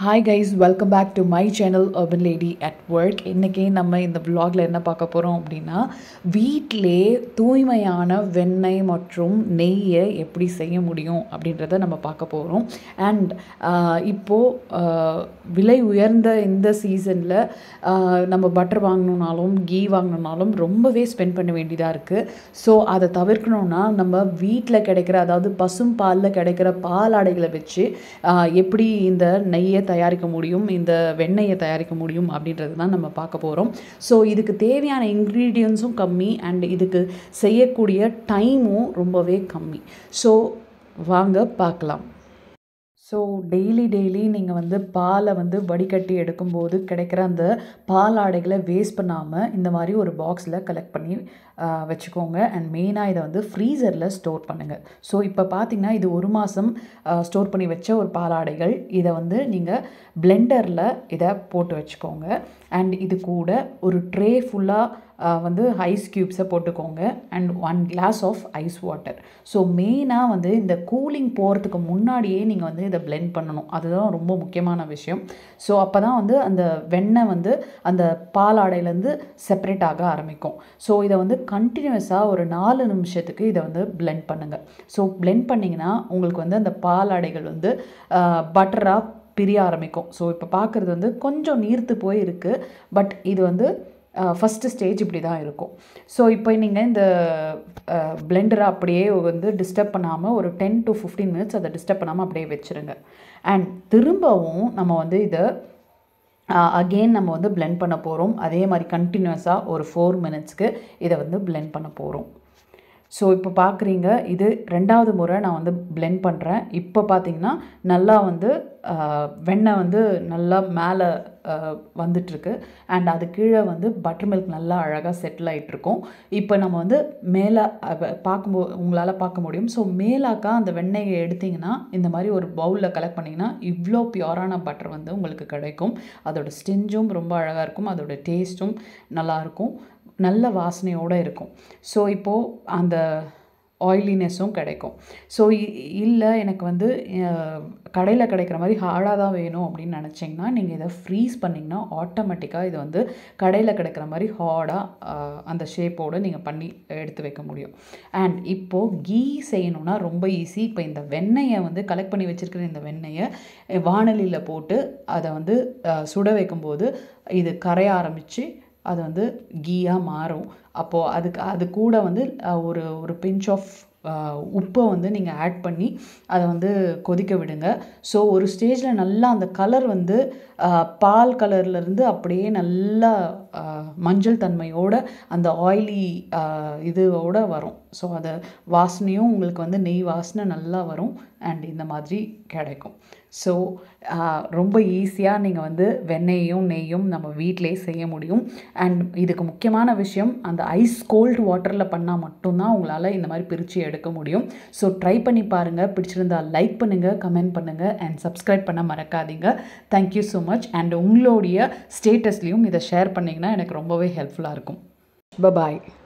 hi guys welcome back to my channel urban lady at work இன்றைக்கி நம்ம இந்த vlogல என்ன பார்க்க போகிறோம் அப்படின்னா வீட்டிலே தூய்மையான வெண்ணெய் மற்றும் நெய்யை எப்படி செய்ய முடியும் அப்படின்றத நம்ம பார்க்க போகிறோம் அண்ட் இப்போது விலை உயர்ந்த இந்த சீசனில் நம்ம பட்டர் வாங்கணுன்னாலும் கீ வாங்கணுன்னாலும் ரொம்பவே ஸ்பெண்ட் பண்ண வேண்டியதாக இருக்குது ஸோ அதை தவிர்க்கணும்னா நம்ம வீட்டில் கிடைக்கிற அதாவது பசும் பாலில் கிடைக்கிற பால் ஆடைகளை வச்சு ஆஹ், எப்படி இந்த நெய்யை தயாரிக்க முடியும் இந்த வெண்ணெயை தயாரிக்க முடியும் அப்படின்றது தான் நம்ம பார்க்க போகிறோம் ஸோ இதுக்கு தேவையான இன்க்ரீடியன்ஸும் கம்மி அண்ட் இதுக்கு செய்யக்கூடிய டைமும் ரொம்பவே கம்மி ஸோ வாங்க பார்க்கலாம் ஸோ டெய்லி டெய்லி நீங்கள் வந்து பாலை வந்து வடிகட்டி எடுக்கும்போது கிடைக்கிற அந்த பால் ஆடைகளை வேஸ்ட் பண்ணாமல் இந்த மாதிரி ஒரு பாக்ஸில் கலெக்ட் பண்ணி ஆஹ், வச்சுக்கோங்க அண்ட் மெயினாக இதை வந்து ஃப்ரீசரில் ஸ்டோர் பண்ணுங்கள் ஸோ இப்போ பார்த்தீங்கன்னா இது ஒரு மாதம் ஸ்டோர் பண்ணி வச்ச ஒரு பாலாடைகள் இதை வந்து நீங்கள் பிளெண்டரில் இதை போட்டு வச்சுக்கோங்க அண்ட் இது கூட ஒரு ட்ரே ஃபுல்லாக வந்து ஐஸ் க்யூப்ஸை போட்டுக்கோங்க and one glass of ice water so மெயினாக வந்து இந்த கூலிங் போகிறதுக்கு முன்னாடியே நீங்கள் வந்து இதை blend பண்ணணும் அதுதான் ரொம்ப முக்கியமான விஷயம் ஸோ அப்போ தான் வந்து அந்த வெண்ணெய் வந்து அந்த பால் ஆடையிலேருந்து செப்பரேட் ஆக ஆரம்பிக்கும் ஸோ இதை வந்து கண்டினியூஸாக ஒரு நாலு நிமிஷத்துக்கு இதை வந்து blend பண்ணுங்கள் ஸோ blend பண்ணிங்கன்னா உங்களுக்கு வந்து அந்த பால் ஆடைகள் வந்து பட்டராக பிரிய ஆரம்பிக்கும் ஸோ இப்போ பார்க்குறது வந்து கொஞ்சம் நீர்த்து போய் இருக்குது பட் இது வந்து ஃபஸ்ட்டு ஸ்டேஜ் இப்படி தான் இருக்கும் ஸோ இப்போ நீங்கள் இந்த பிளெண்டரை அப்படியே வந்து டிஸ்டர்ப் பண்ணாமல் ஒரு டென் டு ஃபிஃப்டீன் மினிட்ஸ் அதை டிஸ்டர்ப் பண்ணாமல் அப்படியே வச்சுருங்க அண்ட் திரும்பவும் நம்ம வந்து இதை அகெயின் நம்ம வந்து blend பண்ண போகிறோம் அதே மாதிரி கண்டினியூஸாக ஒரு ஃபோர் மினிட்ஸ்க்கு இதை வந்து blend பண்ண போகிறோம் ஸோ இப்போ பார்க்குறீங்க இது ரெண்டாவது முறை நான் வந்து blend பண்ணுறேன் இப்போ பார்த்தீங்கன்னா நல்லா வந்து ஆஹ், வெண்ணெய் வந்து நல்லா மேலே வந்துட்டுருக்கு அண்ட் அது கீழே வந்து பட்டர் மில்க் நல்லா அழகாக செட்டில் ஆகிட்டுருக்கும் இப்போ நம்ம வந்து மேலே பார்க்கும்போது உங்களால் பார்க்க முடியும் ஸோ மேலாக்கா அந்த வெண்ணெயை எடுத்தீங்கன்னா இந்த மாதிரி ஒரு பவுலில் கலெக்ட் பண்ணிங்கன்னா இவ்வளோ பியூரான பட்டர் வந்து உங்களுக்கு கிடைக்கும் அதோட ஸ்டிஞ்சும் ரொம்ப அழகாக இருக்கும் அதோட டேஸ்ட்டும் நல்லாயிருக்கும் நல்ல வாசனையோடு இருக்கும் ஸோ இப்போது அந்த ஆயிலினஸும் கிடைக்கும் ஸோ இல்லை எனக்கு வந்து கடையில் கிடைக்கிற மாதிரி ஹார்டாக தான் வேணும் அப்படின்னு நினச்சிங்கன்னா நீங்கள் இதை ஃப்ரீஸ் பண்ணிங்கன்னா ஆட்டோமேட்டிக்காக இது வந்து கடையில் கிடைக்கிற மாதிரி ஹார்டாக அந்த ஷேப்போடு நீங்கள் பண்ணி எடுத்து வைக்க முடியும் அண்ட் இப்போது கீ செய்யணும்னா ரொம்ப ஈஸி இப்போ இந்த வெண்ணெயை வந்து கலெக்ட் பண்ணி வச்சுருக்கிற இந்த வெண்ணெயை வானலியில் போட்டு அதை வந்து அஹ், சுட வைக்கும்போது இது கரைய ஆரம்பித்து அது வந்து கீயாக மாறும் அப்போது அதுக்கு அது கூட வந்து அஹ், ஒரு ஒரு பிஞ்ச் ஆஃப் உப்பை வந்து நீங்கள் ஆட் பண்ணி அதை வந்து கொதிக்க விடுங்க ஸோ ஒரு ஸ்டேஜில் நல்லா அந்த கலர் வந்து அஹ், பால் கலர்லேருந்து அப்படியே நல்லா அஹ், மஞ்சள் தன்மையோட அந்த ஆயிலி இதோட வரும் ஸோ அது வாசனையும் உங்களுக்கு வந்து நெய் வாசனை நல்லா வரும் அண்ட் இந்த மாதிரி கிடைக்கும் ஸோ ரொம்ப ஈஸியாக நீங்கள் வந்து வெண்ணெயும் நெய்யும் நம்ம வீட்டிலே செய்ய முடியும் அண்ட் இதுக்கு முக்கியமான விஷயம் அந்த ஐஸ் கோல்டு வாட்டரில் பண்ணால் மட்டும்தான் உங்களால் இந்த மாதிரி பிரித்து எடுக்க முடியும் ஸோ ட்ரை பண்ணி பாருங்கள் பிடிச்சிருந்தா லைக் பண்ணுங்கள் கமெண்ட் பண்ணுங்கள் அண்ட் சப்ஸ்கிரைப் பண்ண மறக்காதீங்க தேங்க்யூ ஸோ மச் அண்ட் உங்களுடைய ஸ்டேட்டஸ்லேயும் இதை ஷேர் பண்ணிங்கன்னா எனக்கு ரொம்பவே ஹெல்ப்ஃபுல்லாக இருக்கும் பாய்